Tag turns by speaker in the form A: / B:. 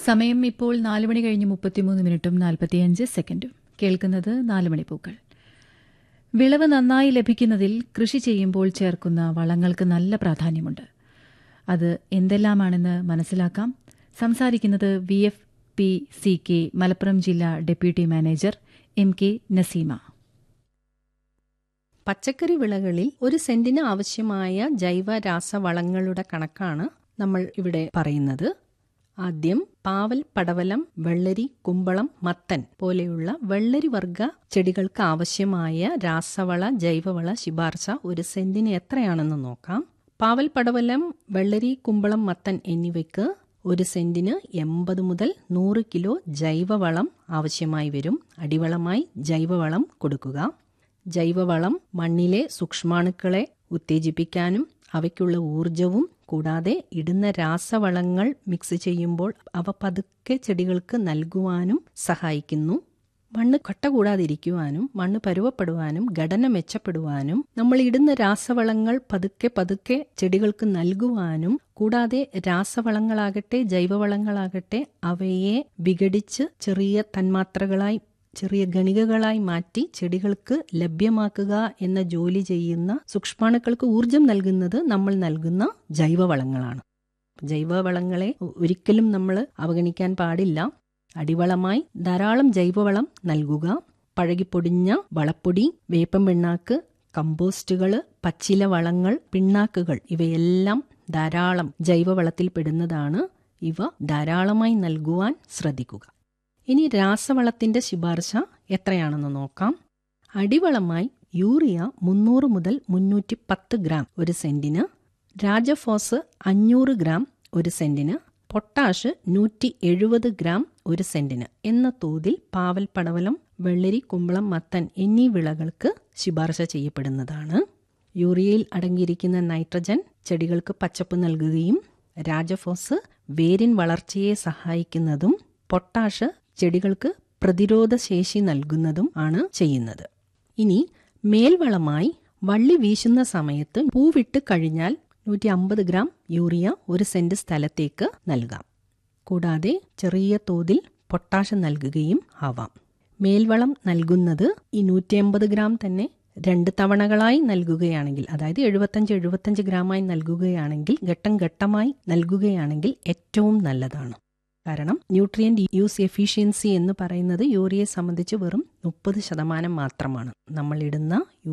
A: സമയം ഇപ്പോൾ നാല് മണി കഴിഞ്ഞ് മുപ്പത്തിമൂന്ന് മിനിറ്റും നാൽപ്പത്തിയഞ്ച് സെക്കൻഡും കേൾക്കുന്നത് നാല് മണിപ്പൂക്കൾ വിളവ് നന്നായി ലഭിക്കുന്നതിൽ കൃഷി ചെയ്യുമ്പോൾ ചേർക്കുന്ന വളങ്ങൾക്ക് നല്ല പ്രാധാന്യമുണ്ട് അത് എന്തെല്ലാമാണെന്ന് മനസ്സിലാക്കാം സംസാരിക്കുന്നത് V F P C K Malappuram ജില്ലാ deputy manager M K Naseema
B: പച്ചക്കറി വിളകളിൽ ഒരു സെന്റിന് ആവശ്യമായ ജൈവ രാസവളങ്ങളുടെ കണക്കാണ് നമ്മൾ ഇവിടെ പറയുന്നത് ആദ്യം പാവൽ പടവലം വെള്ളരി കുമ്പളം മത്തൻ പോലെയുള്ള വെള്ളരി വർഗ ചെടികൾക്ക് ആവശ്യമായ രാസവള ജൈവവള ശുപാർശ ഒരു സെന്റിന് എത്രയാണെന്ന് നോക്കാം പാവൽ പടവലം വെള്ളരി കുമ്പളം മത്തൻ എന്നിവയ്ക്ക് ഒരു സെന്റിന് എൺപത് മുതൽ നൂറ് കിലോ ജൈവവളം ആവശ്യമായി വരും അടിവളമായി ജൈവവളം കൊടുക്കുക ജൈവവളം മണ്ണിലെ സൂക്ഷ്മാണുക്കളെ ഉത്തേജിപ്പിക്കാനും അവയ്ക്കുള്ള ഊർജവും കൂടാതെ ഇടുന്ന രാസവളങ്ങൾ മിക്സ് ചെയ്യുമ്പോൾ അവ പതുക്കെ ചെടികൾക്ക് നൽകുവാനും സഹായിക്കുന്നു മണ്ണ് കട്ട കൂടാതിരിക്കുവാനും മണ്ണ് പരുവപ്പെടുവാനും ഘടന മെച്ചപ്പെടുവാനും നമ്മൾ ഇടുന്ന രാസവളങ്ങൾ പതുക്കെ പതുക്കെ ചെടികൾക്ക് നൽകുവാനും കൂടാതെ രാസവളങ്ങളാകട്ടെ ജൈവവളങ്ങളാകട്ടെ അവയെ വിഘടിച്ച് ചെറിയ തന്മാത്രകളായി ചെറിയ ഗണികകളായി മാറ്റി ചെടികൾക്ക് ലഭ്യമാക്കുക എന്ന ജോലി ചെയ്യുന്ന സൂക്ഷ്മാണുക്കൾക്ക് ഊർജം നൽകുന്നത് നമ്മൾ നൽകുന്ന ജൈവവളങ്ങളാണ് ജൈവവളങ്ങളെ ഒരിക്കലും നമ്മൾ അവഗണിക്കാൻ പാടില്ല അടിവളമായി ധാരാളം ജൈവവളം നൽകുക പഴകിപ്പൊടിഞ്ഞ വളപ്പൊടി വേപ്പൻ പിണ്ണാക്ക് കമ്പോസ്റ്റുകൾ പച്ചില വളങ്ങൾ പിണ്ണാക്കുകൾ ഇവയെല്ലാം ധാരാളം ജൈവവളത്തിൽ പെടുന്നതാണ് ഇവ ധാരാളമായി നൽകുവാൻ ശ്രദ്ധിക്കുക ഇനി രാസവളത്തിന്റെ ശുപാർശ എത്രയാണെന്ന് നോക്കാം അടിവളമായി യൂറിയ മുന്നൂറ് മുതൽ മുന്നൂറ്റി പത്ത് ഗ്രാം ഒരു സെന്റിന് രാജഫോസ് അഞ്ഞൂറ് ഗ്രാം ഒരു സെന്റിന് പൊട്ടാഷ് നൂറ്റി എഴുപത് ഗ്രാം ഒരു സെന്റിന് എന്ന തോതിൽ പാവൽ പടവലം വെള്ളരി കുമ്പളം മത്തൻ എന്നീ വിളകൾക്ക് ശുപാർശ ചെയ്യപ്പെടുന്നതാണ് യൂറിയയിൽ അടങ്ങിയിരിക്കുന്ന നൈട്രജൻ ചെടികൾക്ക് പച്ചപ്പ് നൽകുകയും രാജഫോസ് വേരിൻ വളർച്ചയെ സഹായിക്കുന്നതും പൊട്ടാഷ് ചെടികൾക്ക് പ്രതിരോധ ശേഷി നൽകുന്നതും ആണ് ചെയ്യുന്നത് ഇനി മേൽവളമായി വള്ളി വീശുന്ന സമയത്ത് പൂവിട്ട് കഴിഞ്ഞാൽ നൂറ്റി അമ്പത് ഗ്രാം യൂറിയ ഒരു സെന്റ് സ്ഥലത്തേക്ക് നൽകാം കൂടാതെ ചെറിയ തോതിൽ പൊട്ടാഷ് നൽകുകയും ആവാം മേൽവളം നൽകുന്നത് ഈ നൂറ്റി അമ്പത് ഗ്രാം തന്നെ രണ്ട് തവണകളായി നൽകുകയാണെങ്കിൽ അതായത് എഴുപത്തഞ്ച് എഴുപത്തഞ്ച് ഗ്രാമായി നൽകുകയാണെങ്കിൽ ഘട്ടം ഘട്ടമായി നൽകുകയാണെങ്കിൽ ഏറ്റവും നല്ലതാണ് കാരണം ന്യൂട്രിയന്റ് യൂസ് എഫിഷ്യൻസി എന്ന് പറയുന്നത് യൂറിയയെ സംബന്ധിച്ച് വെറും മുപ്പത് ശതമാനം മാത്രമാണ് നമ്മൾ ഇടുന്ന